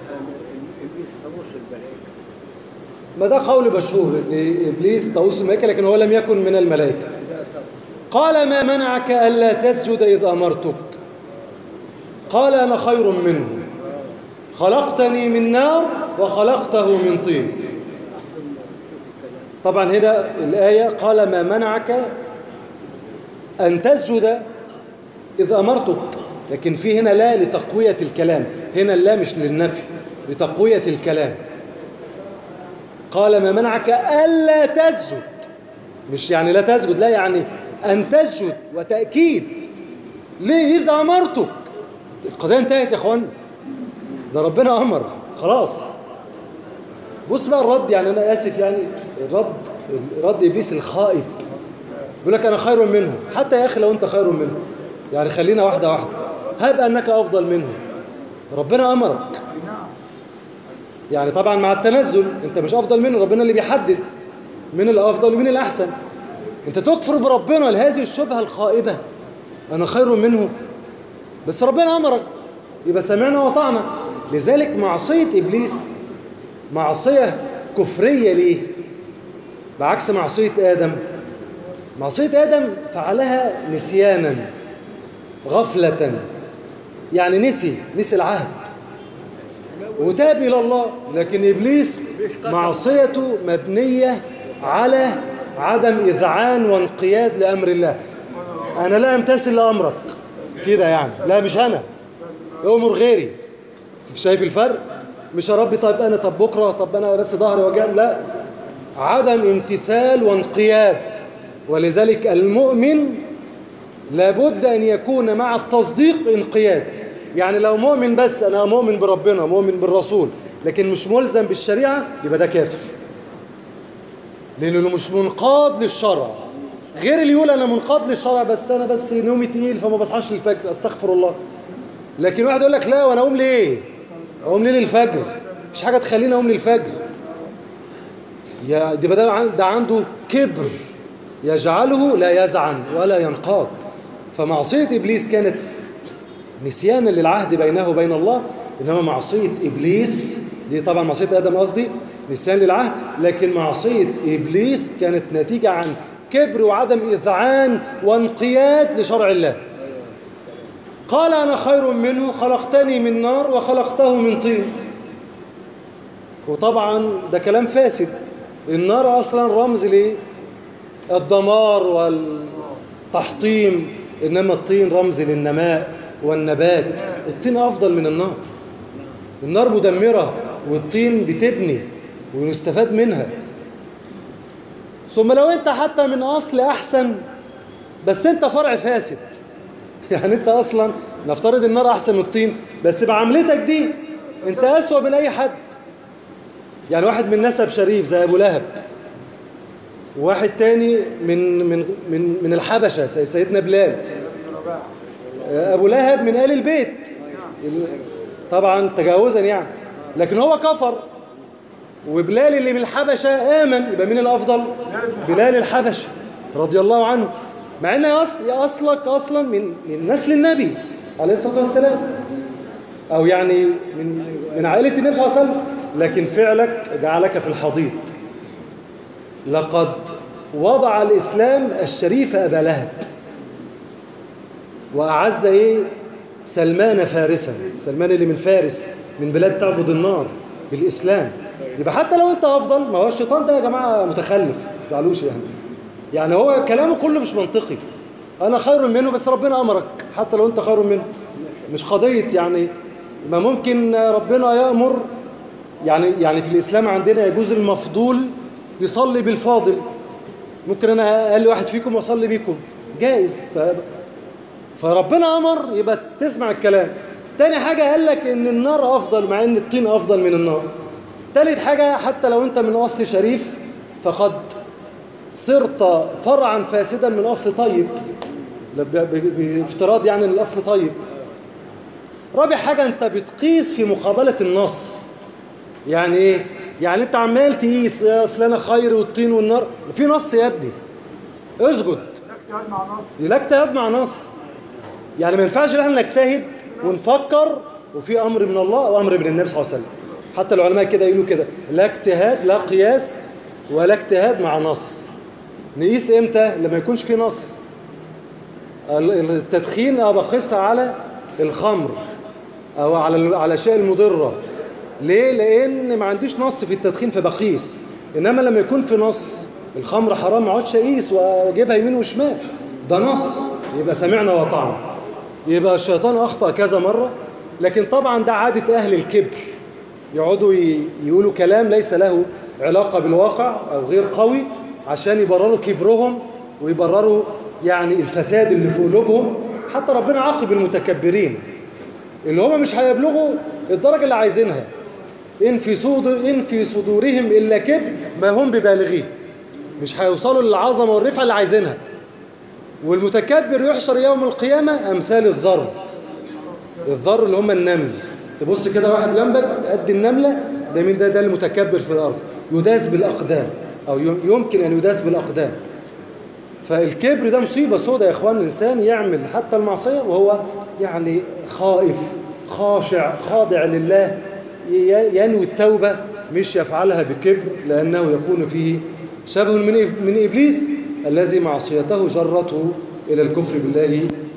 ابليس طاووس الملائكه ما ده قول مشهور ان ابليس طاووس الملائكه لكن هو لم يكن من الملائكه قال ما منعك الا تسجد اذ امرتك قال انا خير منه خلقتني من نار وخلقته من طين طبعا هنا الايه قال ما منعك ان تسجد اذ امرتك لكن في هنا لا لتقويه الكلام هنا لا مش للنفي لتقويه الكلام قال ما منعك ألا تسجد مش يعني لا تسجد لا يعني أن تسجد وتأكيد ليه إذا أمرتك القضية انتهت يا أخوان ده ربنا أمر خلاص بص بقى الرد يعني أنا آسف يعني الرد رد إبليس الخائب يقول لك أنا خير منه حتى يا أخي لو أنت خير منه يعني خلينا واحدة واحدة هب أنك أفضل منه ربنا أمرك يعني طبعا مع التنزل انت مش افضل منه ربنا اللي بيحدد من الافضل ومن الاحسن انت تكفر بربنا لهذه الشبهه الخائبه انا خير منه بس ربنا امرك يبقى سمعنا وطعنا لذلك معصيه ابليس معصيه كفريه ليه بعكس معصيه ادم معصيه ادم فعلها نسيانا غفله يعني نسي نسي العهد وتاب إلى الله لكن إبليس معصيته مبنية على عدم إذعان وانقياد لأمر الله أنا لا أمتثل لأمرك كده يعني لا مش أنا أمر غيري شايف الفرق مش يا ربي طيب أنا طب بكرة طب أنا بس ظهري وجعني لا عدم امتثال وانقياد ولذلك المؤمن لابد أن يكون مع التصديق انقياد يعني لو مؤمن بس أنا مؤمن بربنا مؤمن بالرسول لكن مش ملزم بالشريعة يبقى ده كافر لأنه مش منقاد للشرع غير اللي يقول أنا منقاد للشرع بس أنا بس نومي تقيل فما بصحاش للفجر أستغفر الله لكن واحد يقول لك لا وأنا أقوم ليه أقوم ليه للفجر مفيش حاجة تخليني أقوم للفجر يا ده ده ده عنده كبر يجعله لا يزعن ولا ينقاد فمعصية إبليس كانت نسيانا للعهد بينه وبين الله إنما معصية إبليس دي طبعا معصية آدم قصدي نسيان للعهد لكن معصية إبليس كانت نتيجة عن كبر وعدم إذعان وانقياد لشرع الله قال أنا خير منه خلقتني من نار وخلقته من طين وطبعا ده كلام فاسد النار أصلا رمز ليه الدمار والتحطيم إنما الطين رمز للنماء والنبات الطين أفضل من النار النار مدمرة والطين بتبني ونستفاد منها ثم لو انت حتى من أصل أحسن بس انت فرع فاسد يعني انت أصلا نفترض النار أحسن من الطين بس بعملتك دي انت أسوأ من أي حد يعني واحد من نسب شريف زي أبو لهب وواحد تاني من من من من الحبشة زي سيدنا بلال أبو لهب من آل البيت طبعا تجاوزا يعني لكن هو كفر وبلال اللي من الحبشة آمن يبقى مين الأفضل بلال الحبشي رضي الله عنه مع ان أصل أصلك أصلا من من نسل النبي عليه الصلاة والسلام أو يعني من من عائلة النبي صلى الله عليه وسلم لكن فعلك جعلك في الحضيض لقد وضع الإسلام الشريف أبا لهب وأعز إيه سلمان فارسا سلمان اللي من فارس من بلاد تعبد النار بالإسلام يبقى حتى لو أنت أفضل ما هو الشيطان ده يا جماعة متخلف ما تزعلوش يعني يعني هو كلامه كله مش منطقي أنا خير منه بس ربنا أمرك حتى لو أنت خير منه مش قضية يعني ما ممكن ربنا يأمر يعني يعني في الإسلام عندنا يجوز المفضول يصلي بالفاضل ممكن أنا أقل واحد فيكم وأصلي بيكم جائز ف... فربنا أمر يبقى تسمع الكلام تاني حاجة قال لك إن النار أفضل مع إن الطين أفضل من النار تالت حاجة حتى لو أنت من أصل شريف فقد صرت فرعا فاسدا من أصل طيب بافتراض يعني ان الأصل طيب رابع حاجة أنت بتقيس في مقابلة النص يعني إيه؟ يعني أنت عمال تقيس أصل أنا خير والطين والنار في نص يا ابني اسجد اجتهاد مع نص لا اجتهاد مع نص يعني ما ينفعش ان احنا نجتهد ونفكر وفي أمر من الله وأمر من النبي صلى الله عليه وسلم حتى العلماء كده يقولوا كده لا اجتهاد لا قياس ولا اجتهاد مع نص نقيس امتى لما يكونش في نص التدخين أنا بقيسها على الخمر أو على على الأشياء المضرة ليه؟ لأن ما عنديش نص في التدخين فبقيس إنما لما يكون في نص الخمر حرام ما اقعدش أقيس وأجيبها يمين وشمال ده نص يبقى سمعنا وطعنا يبقى الشيطان أخطأ كذا مرة لكن طبعا ده عادة أهل الكبر يقعدوا يقولوا كلام ليس له علاقة بالواقع أو غير قوي عشان يبرروا كبرهم ويبرروا يعني الفساد اللي في قلوبهم حتى ربنا عاقب المتكبرين اللي هم مش هيبلغوا الدرجة اللي عايزينها إن في صدور إن في صدورهم إلا كبر ما هم ببالغيه مش هيوصلوا للعظمة والرفعة اللي عايزينها والمتكبر يحشر يوم القيامة أمثال الذر الذر اللي هم النمل تبص كده واحد جنبك قد النملة ده مين ده ده المتكبر في الأرض يداس بالأقدام أو يمكن أن يداس بالأقدام فالكبر ده مصيبة سودة يا إخوان الإنسان يعمل حتى المعصية وهو يعني خائف خاشع خاضع لله ينوي التوبة مش يفعلها بكبر لأنه يكون فيه شبه من من إبليس الذي معصيته جرته إلى الكفر بالله